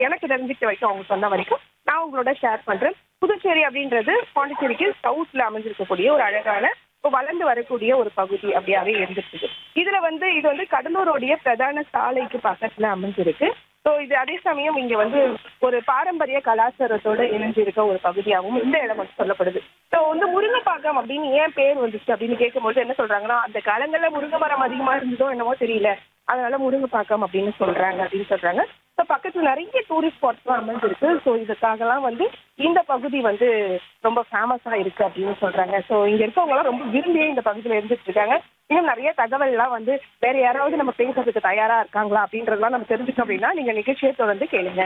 எனக்கு தெரிஞ்சுக்கிட்ட வரைக்கும் அவங்க சொன்ன வரைக்கும் நான் உங்களோட ஷேர் பண்றேன் புதுச்சேரி அப்படின்றது பாண்டிச்சேரிக்கு சவுத்ல அமைஞ்சிருக்கக்கூடிய ஒரு அழகான இப்போ வளர்ந்து வரக்கூடிய ஒரு பகுதி அப்படியாவே இருந்துட்டு இருக்கு இதுல வந்து இது வந்து கடலூருடைய பிரதான சாலைக்கு பக்கத்துல அமைஞ்சிருக்கு ஸோ இது அதே சமயம் இங்க வந்து ஒரு பாரம்பரிய கலாச்சாரத்தோட இணைஞ்சிருக்க ஒரு பகுதியாகவும் இந்த இடம் வந்து சொல்லப்படுது ஸோ வந்து முருங்கைப்பாக்கம் அப்படின்னு ஏன் பேர் வந்துச்சு அப்படின்னு கேட்கும்போது என்ன சொல்றாங்கன்னா அந்த காலங்கள்ல முருங்கை மரம் அதிகமா இருந்ததோ என்னமோ தெரியல அதனால முருங்கைப்பாக்கம் அப்படின்னு சொல்றாங்க அப்படின்னு சொல்றாங்க ஸோ பக்கத்துல நிறைய டூரிஸ்ட் ஸ்பாட்ஸ்லாம் அமைஞ்சிருக்கு ஸோ இதுக்காகலாம் வந்து இந்த பகுதி வந்து ரொம்ப ஃபேமஸா இருக்கு அப்படின்னு சொல்றாங்க ஸோ இங்க இருக்கவங்கலாம் ரொம்ப விரும்பியே இந்த பகுதியில இருந்துட்டு இருக்காங்க இன்னும் நிறைய தகவல்லாம் வந்து வேற யாராவது நம்ம பேசுறதுக்கு தயாரா இருக்காங்களா அப்படின்றதெல்லாம் நம்ம தெரிஞ்சுக்கணும் அப்படின்னா நீங்க நிகழ்ச்சியை தொடர்ந்து கேளுங்க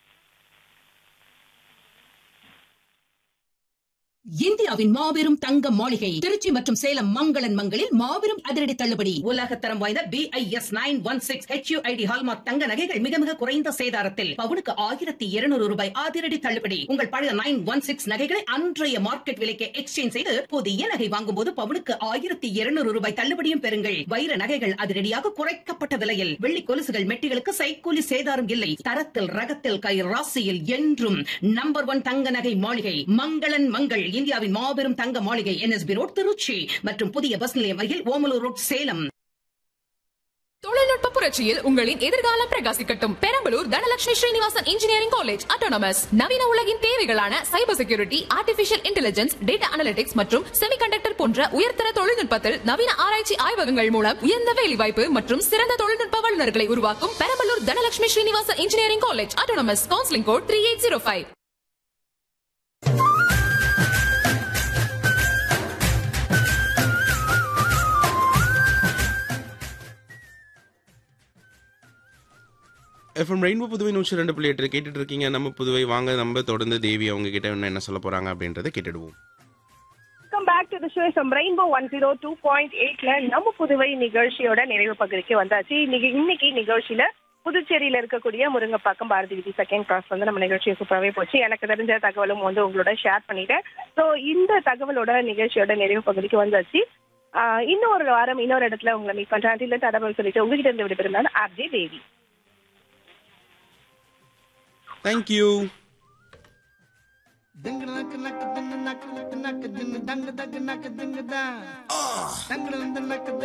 இந்தியாவின் மாபெரும் தங்க மாளிகை திருச்சி மற்றும் சேலம் மங்களன் மங்களில் மாபெரும் அதிரடி தள்ளுபடி உலகத்தரம் வாய்ந்த B I S nine one six HUID hallmark தங்க நகைகள் மிக மிக குறைந்த சேதாரத்தில் பவுனுக்கு ஆயிரத்தி இருநூறு ரூபாய் அதிரடி தள்ளுபடி உங்கள் பழைய நைன் ஒன் சிக்ஸ் நகைகளை அன்றைய மார்க்கெட் விலைக்கு எக்ஸ்சேஞ்ச் செய்து புதிய நகை வாங்கும் போது பவுனுக்கு ஆயிரத்தி இருநூறு ரூபாய் தள்ளுபடியும் பெறுங்கள் வைர நகைகள் அதிரடியாக குறைக்கப்பட்ட விலையில் வெள்ளி கொலுசுகள் மெட்டிகளுக்கு சைக்கூலி சேதாரம் இல்லை தரத்தில் ரகத்தில் கை ராசியில் என்றும் நம்பர் ஒன் தங்க நகை மாளிகை மங்களன் மங்கள் இந்தியாவின் மாபெரும் தங்க மாளிகை என்எஸ்பி ரோட் திருச்சி மற்றும் புதிய பஸ் நிலையம் அருகில் ஓமலூர் ரோட் சேலம் தொழில்நுட்ப புரட்சியில் உங்களின் எதிர்காலம் பிரகாசிக்கட்டும் Perambalur Dhanalakshmi Srinivasan engineering college autonomous நவீன உலகின் தேவைகளான cyber security artificial intelligence data analytics மற்றும் செமிகண்டக்டர் போன்ற உயர்தர தொழில்நுட்பத்தில் நவீன ஆராய்ச்சி ஆய்வகங்கள் மூலம் உயர்ந்த வேலைவாய்ப்பு மற்றும் சிறந்த தொழில்நுட்ப வல்லுநர்களை உருவாக்கும் Perambalur Dhanalakshmi Srinivasan engineering college autonomous counselling code three eight zero five F M rainbow Puduvai நூற்றி ரெண்டு புள்ளி எட்டு கேட்டுட்டு இருக்கீங்க நம்ம புதுவை வாங்க நம்ம தொடர்ந்து தேவி அவங்க கிட்ட இன்னும் என்ன சொல்ல போறாங்க அப்படின்றத கேட்டுடுவோம் welcome back to the show சம் rainbow one zero two point எயிட்ல நம்ம புதுவை நிகழ்ச்சியோட நிறைவு பகுதிக்கு வந்தாச்சு இன்னைக்கு இன்னைக்கு நிகழ்ச்சியில புதுச்சேரியில இருக்கக்கூடிய முருங்கப்பாக்கம் பாரதி விதி செகண்ட் கிளாஸ் வந்து நம்ம நிகழ்ச்சியை சூப்பராகவே போச்சு எனக்கு தெரிஞ்ச தகவலும் வந்து உங்களோட ஷேர் பண்ணிட்டேன் ஸோ இந்த தகவலோட நிகழ்ச்சியோட நிறைவு பகுதிக்கு வந்தாச்சு ஆஹ் இன்னொரு வாரம் இன்னொரு இடத்துல உங்களை மீட் பண்றேன் அதில் தகவல் சொல்லிட்டு உங்ககிட்ட இருந்து விடைபெறுந்தால் R J Devi thank you Ding nak nak ding nak nak nak ding dang dang nak ding da. Dang dang nak